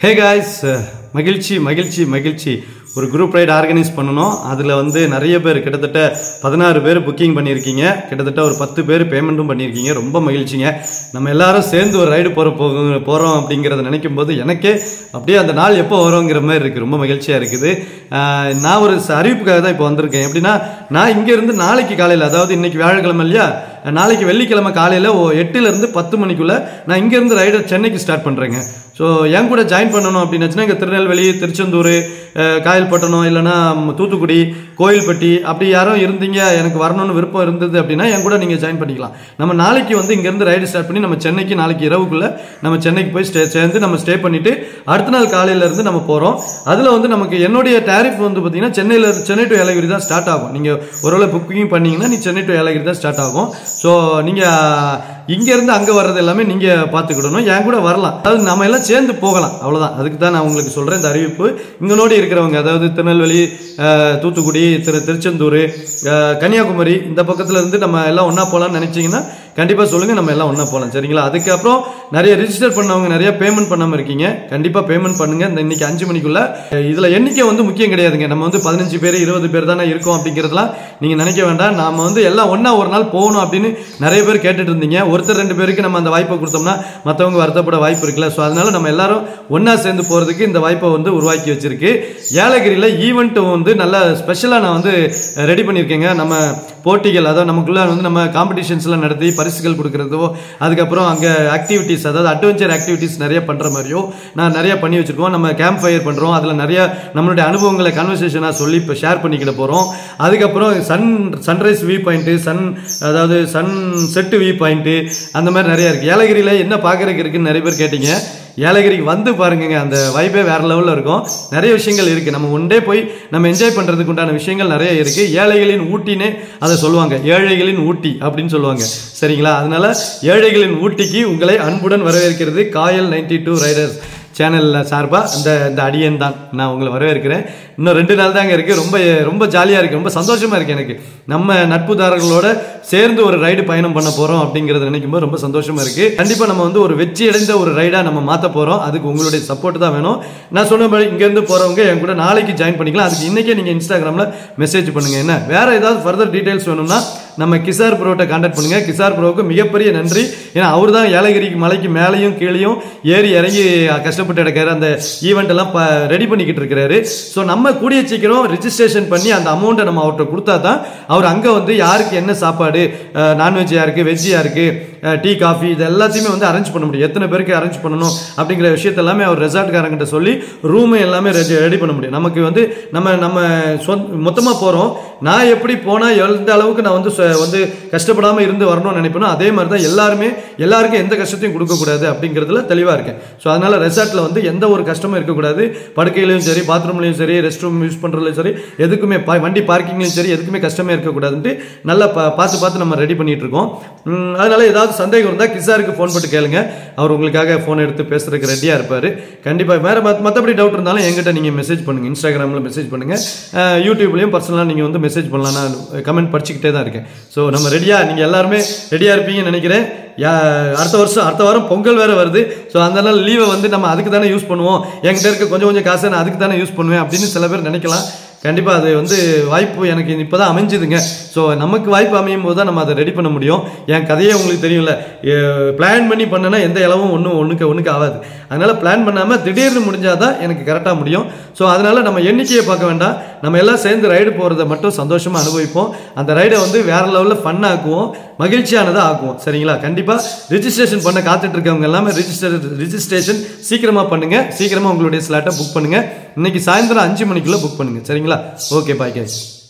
hey guys மகிழ்ச்சி மகிழ்ச்சி மகிழ்ச்சி ஒரு குரூப் ரைட் ஆர்கனைஸ் பண்ணணும் அதில் வந்து நிறைய பேர் கிட்டத்தட்ட பதினாறு பேர் புக்கிங் பண்ணியிருக்கீங்க கிட்டத்தட்ட ஒரு பத்து பேர் பேமெண்ட்டும் பண்ணியிருக்கீங்க ரொம்ப மகிழ்ச்சிங்க நம்ம எல்லாரும் சேர்ந்து ஒரு ரைடு போகிற போக போகிறோம் அப்படிங்கிறத நினைக்கும் போது எனக்கே அப்படியே அந்த நாள் எப்போ வருங்கிற மாதிரி இருக்குது ரொம்ப மகிழ்ச்சியாக இருக்குது ஆஹ் நான் ஒரு ச- அறிவிப்புக்காக தான் இப்போ வந்திருக்கேன் எப்படின்னா நான் இங்கேருந்து நாளைக்கு காலையில் அதாவது இன்னைக்கு வியாழக்கிழமை இல்லையா நாளைக்கு வெள்ளிக்கிழமை காலையில் எட்டுலேருந்து பத்து மணிக்குள்ளே நான் இங்கேருந்து ரைடர் சென்னைக்கு ஸ்டார்ட் பண்ணுறேங்க ஸோ என் கூட ஜாயின் பண்ணணும் அப்படின்னாச்சுன்னா இங்கே திருநெல்வேலி திருச்செந்தூர் அஹ், காயல்பட்டணம் இல்லைன்னா ம், தூத்துக்குடி கோயில்பட்டி அப்படி யாரும் இருந்தீங்க எனக்கு வரணும்னு விருப்பம் இருந்தது அப்படின்னா என் கூட நீங்கள் ஜாயின் பண்ணிக்கலாம் நம்ம நாளைக்கு வந்து இங்கேருந்து ரைடு ஸ்டார்ட் பண்ணி நம்ம சென்னைக்கு நாளைக்கு இரவுக்குள்ளே நம்ம சென்னைக்கு போய் ஸ்டே சேர்ந்து நம்ம ஸ்டே பண்ணிவிட்டு அடுத்த நாள் காலையில இருந்து நம்ம போகிறோம் அதில் வந்து நமக்கு என்னுடைய டேரிஃப் வந்து பார்த்தீங்கன்னா சென்னையில் சென்னை டு ஏலகிரி தான் ஸ்டார்ட் ஆகும் நீங்கள் ஒருவேளை புக்கிங் பண்ணீங்கன்னா நீ சென்னை டு ஏலகிரி தான் ஸ்டார்ட் ஆகும் ஸோ நீங்கள் இங்கேருந்து அங்கே வர்றது எல்லாமே நீங்கள் பார்த்துக்கிடணும் என் கூட வரலாம் அதாவது நம்ம எல்லாம் சேர்ந்து போகலாம் அவ்வளோதான் அதுக்கு தான் நான் உங்களுக்கு சொல்கிறேன் இந்த அறிவிப்பு இங்கனோடி இருக்கிறவங்க அதாவது திருநெல்வேலி அஹ், தூத்துக்குடி திரு திருச்செந்தூர் அஹ், கன்னியாகுமரி இந்த பக்கத்துல இருந்து நம்ம எல்லாம் ஒன்றா போகலாம்னு நினச்சிங்கன்னா கண்டிப்பாக சொல்லுங்கள் நம்ம எல்லாம் ஒன்றா போகலாம் சரிங்களா அதுக்கப்புறம் நிறைய ரிஜிஸ்டர் பண்ணவங்க நிறைய பேமெண்ட் பண்ணாமல் இருக்கீங்க கண்டிப்பாக பேமெண்ட் பண்ணுங்கள் இந்த இன்னைக்கு அஞ்சு மணிக்குள்ள இதில் எண்ணிக்கை வந்து முக்கியம் கிடையாதுங்க நம்ம வந்து பதினஞ்சு பேர் இருபது பேர் தானே இருக்கோம் அப்படிங்கிறதுலாம் நீங்கள் நினைக்க வேண்டாம் நாம வந்து எல்லாம் ஒன்றா ஒரு நாள் போகணும் அப்படின்னு நிறைய பேர் கேட்டுட்டு இருந்தீங்க ஒருத்தர் ரெண்டு பேருக்கு நம்ம அந்த வாய்ப்பை கொடுத்தோம்னா மற்றவங்க வருத்தப்பட வாய்ப்பு இருக்குல்ல ஸோ அதனால நம்ம எல்லாரும் ஒன்றா சேர்ந்து போகிறதுக்கு இந்த வாய்ப்பை வந்து உருவாக்கி வச்சிருக்கு ஏலகிரியில் ஈவெண்ட் வந்து நல்ல ஸ்பெஷலாக நான் வந்து ரெடி பண்ணியிருக்கேங்க நம்ம போட்டிகள் அதாவது நமக்குள்ள வந்து நம்ம காம்படிஷன்ஸ்லாம் நடத்தி பரிசுகள் கொடுக்கறதோ அதுக்கப்புறம் அங்கே ஆக்டிவிட்டீஸ் அதாவது அட்வென்ச்சர் ஆக்டிவிட்டீஸ் நிறைய பண்ணுற மாதிரியோ நான் நிறைய பண்ணி வச்சிருக்கோம் நம்ம கேம்ப் ஃபயர் பண்ணுறோம் அதில் நிறைய நம்மளுடைய அனுபவங்களை கன்வர்சேஷனாக சொல்லி இப்போ ஷேர் பண்ணிக்கிட போகிறோம் அதுக்கப்புறம் sun sunrise view point sun அதாவது சன் செட்டு வியூ பாயிண்ட்டு அந்த மாதிரி நிறைய இருக்குது ஏலகிரியில் என்ன பார்க்குறதுக்கு இருக்குன்னு நிறைய பேர் கேட்டீங்க ஏலகிரிக்கு வந்து பாருங்கங்க அந்த வைபே வேற லெவலில் இருக்கும் நிறைய விஷயங்கள் இருக்கு நம்ம ஒன்றே போய் நம்ம என்ஜாய் பண்றதுக்கு உண்டான விஷயங்கள் நிறைய இருக்கு ஏழைகளின் ஊட்டினே அதை சொல்லுவாங்க ஏழைகளின் ஊட்டி அப்படின்னு சொல்லுவாங்க சரிங்களா அதனால ஏழைகளின் ஊட்டிக்கு உங்களை அன்புடன் வரவேற்கிறது காயல் நைன்டி டூ ரைடர்ஸ் சேனலில் சார்பாக இந்த இந்த அடியன் தான் நான் உங்களை வரவேற்கிறேன் இன்னும் ரெண்டு நாள் தாங்க இருக்குது ரொம்ப ரொம்ப ஜாலியாக இருக்குது ரொம்ப சந்தோஷமாக இருக்குது எனக்கு நம்ம நட்புதாரர்களோட சேர்ந்து ஒரு ரைடு பயணம் பண்ண போகிறோம் அப்படிங்கிறத நினைக்கும் போது ரொம்ப சந்தோஷமாக இருக்குது கண்டிப்பாக நம்ம வந்து ஒரு வெற்றி அடைந்த ஒரு ரைடாக நம்ம மாற்ற போகிறோம் அதுக்கு உங்களுடைய சப்போர்ட் தான் வேணும் நான் சொன்னபடி இங்கேருந்து போகிறவங்க என் கூட நாளைக்கு ஜாயின் பண்ணிக்கலாம் அதுக்கு இன்றைக்கே நீங்கள் இன்ஸ்டாகிராமில் மெசேஜ் பண்ணுங்கள் என்ன வேறு ஏதாவது ஃபர்தர் டீட்டெயில்ஸ் வேணும்னா நம்ம கிசார் ப்ரோட்ட கான்டாக்ட் பண்ணுங்க கிசார் ப்ரோவுக்கு மிகப்பெரிய நன்றி ஏன்னா அவர் தான் ஏலகிரிக்கு மலைக்கு மேலேயும் கீழேயும் ஏறி இறங்கி கஷ்டப்பட்டு எடுக்காரு அந்த ஈவெண்ட் எல்லாம் ரெடி பண்ணிக்கிட்டு இருக்கிறாரு ஸோ நம்ம கூடிய சீக்கிரம் ரிஜிஸ்ட்ரேஷன் பண்ணி அந்த அமௌண்ட்டை நம்ம அவர்கிட்ட கொடுத்தா தான் அவர் அங்கே வந்து யாருக்கு என்ன சாப்பாடு நான்வெஜ் யாருக்கு வெஜ் யாருக்கு டீ காஃபி இது எல்லாத்தையுமே வந்து அரேஞ்ச் பண்ண முடியும் எத்தனை பேருக்கு அரேஞ்ச் பண்ணணும் அப்படிங்கிற விஷயத்த எல்லாமே அவர் ரெசார்ட்காரங்கிட்ட சொல்லி ரூமு எல்லாமே ரெடி பண்ண முடியும் நமக்கு வந்து நம்ம நம்ம சொந்த மொத்தமாக போகிறோம் நான் எப்படி போனால் எந்த அளவுக்கு நான் வந்து சொ- வந்து கஷ்டப்படாமல் இருந்து வரணும்னு நினைப்பேனோ அதே மாதிரி தான் எல்லாருமே எல்லாருக்கும் எந்த கஷ்டத்தையும் கொடுக்கக்கூடாது அப்படிங்கிறதுல தெளிவாக இருக்கேன் ஸோ அதனால ரெசார்ட்டில் வந்து எந்த ஒரு கஷ்டமும் இருக்கக்கூடாது படுக்கையிலையும் சரி பாத்ரூம்லையும் சரி ரெஸ்ட் ரூம் யூஸ் பண்ணுறதுலையும் சரி எதுக்குமே பா- வண்டி பார்க்கிங்லையும் சரி எதுக்குமே கஷ்டமே இருக்கக்கூடாதுன்ட்டு நல்லா பா பார்த்து பார்த்து நம்ம ரெடி பண்ணிட்டு இருக்கோம் உம், அதனால ஏதாவது சந்தேகம் இருந்தால் கிசாருக்கு ஃபோன் போட்டு கேளுங்க அவர் உங்களுக்காக ஃபோன் எடுத்து பேசுறதுக்கு ரெடியாக இருப்பார் கண்டிப்பாக வேறு மற்றபடி டவுட் இருந்தாலும் என்கிட்ட நீங்கள் மெசேஜ் பண்ணுங்க இன்ஸ்டாகிராமில் மெசேஜ் பண்ணுங்க அஹ், யூடியூப்லேயும் பர்சனலாக நீங்கள் வந்து மெசேஜ் பண்ணலாம் நான் கமெண்ட் படிச்சுக்கிட்டே தான் இருக்கேன் ஸோ நம்ம ரெடியாக நீங்கள் எல்லாருமே ரெடியாக இருப்பீங்கன்னு நினைக்கிறேன் யா- அடுத்த வருஷம் அடுத்த வாரம் பொங்கல் வேற வருது ஸோ அதனால லீவை வந்து நம்ம அதுக்கு தானே யூஸ் பண்ணுவோம் என்கிட்ட இருக்க கொஞ்சம் கொஞ்சம் காசை நான் அதுக்கு தானே யூஸ் பண்ணுவேன் அப்படின்னு சில பேர் நினைக்கலாம் கண்டிப்பாக அது வந்து வாய்ப்பு எனக்கு இப்போ தான் அமைஞ்சுதுங்க ஸோ நமக்கு வாய்ப்பு அமையும் போது தான் நம்ம அதை ரெடி பண்ண முடியும் என் கதையே உங்களுக்கு தெரியும்ல பிளான் பண்ணி பண்ணனா எந்த இளவும் ஒன்றும் ஒன்றுக்கு ஒன்றுக்கு ஆகாது அதனால பிளான் பண்ணாமல் திடீர்னு முடிஞ்சால் தான் எனக்கு கரெக்டாக முடியும் ஸோ அதனால நம்ம எண்ணிக்கையை பார்க்க வேண்டாம் நம்ம எல்லாம் சேர்ந்து ரைடு போகிறத மட்டும் சந்தோஷமாக அனுபவிப்போம் அந்த ரைடை வந்து வேற லெவலில் ஃபன் ஆக்குவோம் மகிழ்ச்சியானதாக ஆக்குவோம் சரிங்களா கண்டிப்பாக ரிஜிஸ்ட்ரேஷன் பண்ண காத்துட்டு இருக்கவங்க எல்லாமே ரிஜிஸ்டர் ரிஜிஸ்ட்ரேஷன் சீக்கிரமாக பண்ணுங்க சீக்கிரமாக உங்களுடைய ஸ்லாட்டை புக் பண்ணுங்க இன்னைக்கு சாயந்தரம் அஞ்சு மணிக்குள்ளே புக் பண்ணுங்க சரிங்களா ஓகே பாய் கேஸ்